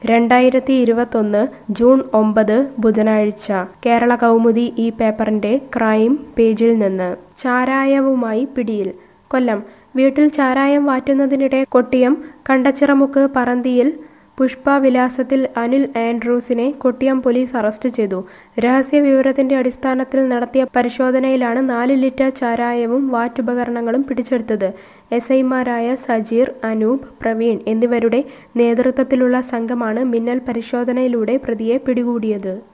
രണ്ടായിരത്തി ഇരുപത്തൊന്ന് ജൂൺ ഒമ്പത് ബുധനാഴ്ച കേരള കൗമുദി ഈ പേപ്പറിന്റെ ക്രൈം പേജിൽ നിന്ന് ചാരായവുമായി പിടിയിൽ കൊല്ലം വീട്ടിൽ ചാരായം വാറ്റുന്നതിനിടെ കൊട്ടിയം കണ്ടച്ചിറമുക്ക് പറന്തിയിൽ പുഷ്പ വിലാസത്തിൽ അനിൽ ആൻഡ്രൂസിനെ കൊട്ടിയം പോലീസ് അറസ്റ്റ് ചെയ്തു രഹസ്യ വിവരത്തിന്റെ അടിസ്ഥാനത്തിൽ നടത്തിയ പരിശോധനയിലാണ് നാല് ലിറ്റർ ചാരായവും വാറ്റുപകരണങ്ങളും പിടിച്ചെടുത്തത് എസ് ഐമാരായ സജീർ അനൂപ് പ്രവീൺ എന്നിവരുടെ നേതൃത്വത്തിലുള്ള സംഘമാണ് മിന്നൽ പരിശോധനയിലൂടെ പ്രതിയെ പിടികൂടിയത്